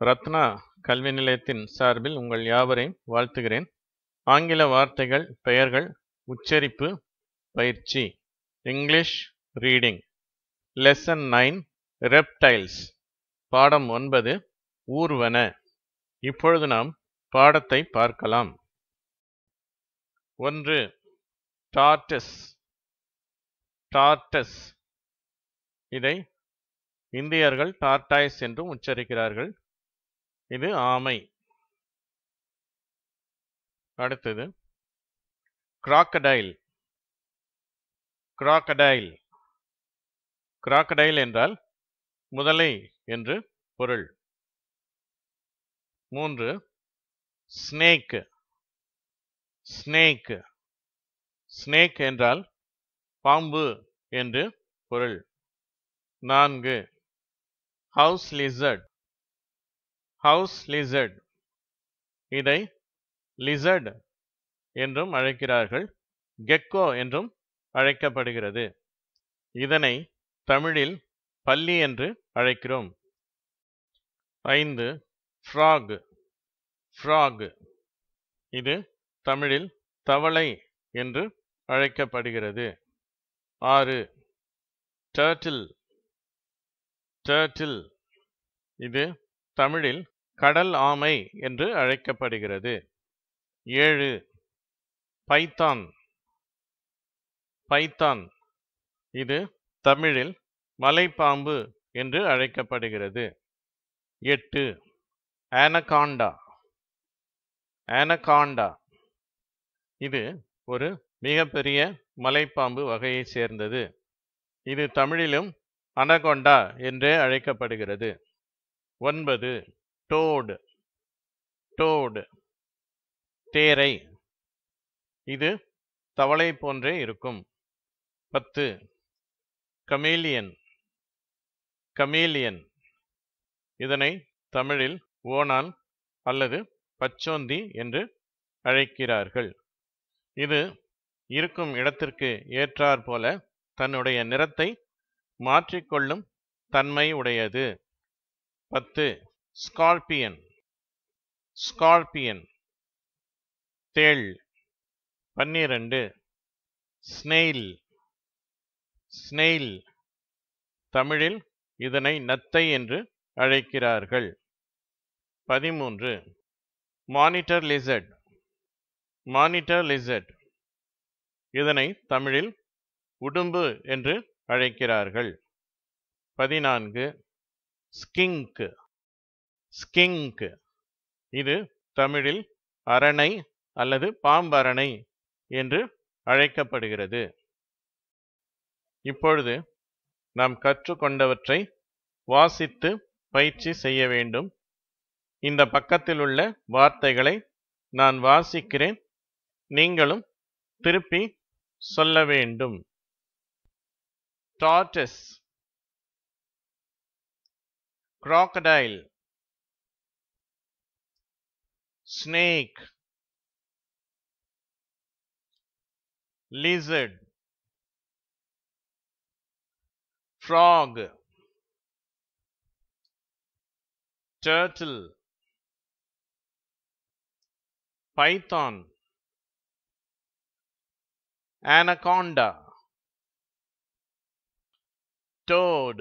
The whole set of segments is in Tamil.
ரத்னா கல்வி நிலையத்தின் சார்பில் உங்கள் யாவரையும் வாழ்த்துகிறேன் ஆங்கில வார்த்தைகள் பெயர்கள் உச்சரிப்பு பயிற்சி English reading lesson nine reptiles பாடம் ஒன்பது ஊர்வன இப்பொழுது நாம் பாடத்தை பார்க்கலாம் ஒன்று டார்டஸ் டார்டஸ் இதை இந்தியர்கள் டார்டாய்ஸ் என்றும் உச்சரிக்கிறார்கள் இது ஆமை அடுத்தது கிராக்கடைல் கிராக்கடைல் கிராக்கடைல் என்றால் முதலை என்று பொருள் மூன்று ஸ்னேக் ஸ்னேக் ஸ்னேக் என்றால் பாம்பு என்று பொருள் நான்கு ஹவுஸ் லிசர்ட் ஹவுஸ் லிசர்ட் இதை லிசர்ட் என்றும் அழைக்கிறார்கள் கெக்கோ என்றும் அழைக்கப்படுகிறது இதனை தமிழில் பல்லி என்று அழைக்கிறோம் ஐந்து ஃப்ராக் ஃப்ராக் இது தமிழில் தவளை என்று அழைக்கப்படுகிறது ஆறு டர்ட்டில் டர்ட்டில் இது தமிழில் கடல் ஆமை என்று அழைக்கப்படுகிறது ஏழு பைத்தான் பைத்தான் இது தமிழில் மலைப்பாம்பு என்று அழைக்கப்படுகிறது எட்டு ஆனகாண்டா ஆனகாண்டா இது ஒரு மிகப்பெரிய மலைப்பாம்பு வகையை சேர்ந்தது இது தமிழிலும் அனகொண்டா என்றே அழைக்கப்படுகிறது ஒன்பது டோடு டோடு தேரை இது தவளை போன்றே இருக்கும் பத்து கமேலியன் கமேலியன் இதனை தமிழில் ஓணான் அல்லது பச்சோந்தி என்று அழைக்கிறார்கள் இது இருக்கும் இடத்திற்கு ஏற்றாற் போல தன்னுடைய நிறத்தை மாற்றிக்கொள்ளும் தன்மை உடையது பத்து ஸ்கார்பியன் ஸ்கார்பியன் தேள் பன்னிரண்டு ஸ்னெயில் ஸ்னெயில் தமிழில் இதனை நத்தை என்று அழைக்கிறார்கள் பதிமூன்று மானிட்டர் லிசர்ட் மானிட்டர் லிசர்ட் இதனை தமிழில் உடும்பு என்று அழைக்கிறார்கள் பதினான்கு ஸ்கிங்க் ஸ்கிங்க் இது தமிழில் அரணை அல்லது பாம்பரணை என்று அழைக்கப்படுகிறது இப்பொழுது நாம் கற்றுக்கொண்டவற்றை வாசித்து பயிற்சி செய்ய வேண்டும் இந்த பக்கத்தில் உள்ள வார்த்தைகளை நான் வாசிக்கிறேன் நீங்களும் திருப்பி சொல்ல வேண்டும் tortoise crocodile snake lizard frog turtle python anaconda toad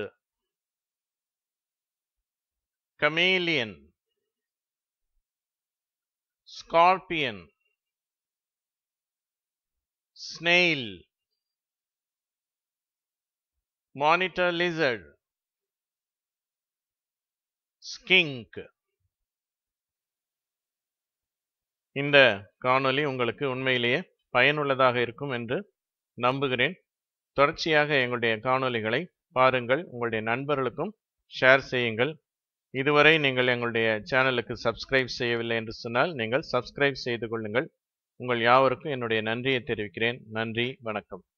chameleon scorpion snail monitor lizard skink இந்த காணொளி உங்களுக்கு உண்மையிலேயே பயனுள்ளதாக இருக்கும் என்று நம்புகிறேன் தொடர்ச்சியாக எங்களுடைய காணொளிகளை பாருங்கள் உங்களுடைய நண்பர்களுக்கும் ஷேர் செய்யுங்கள் இதுவரை நீங்கள் எங்களுடைய சேனலுக்கு சப்ஸ்கிரைப் செய்யவில்லை என்று சொன்னால் நீங்கள் சப்ஸ்கிரைப் செய்து கொள்ளுங்கள் உங்கள் யாவருக்கும் என்னுடைய நன்றியை தெரிவிக்கிறேன் நன்றி வணக்கம்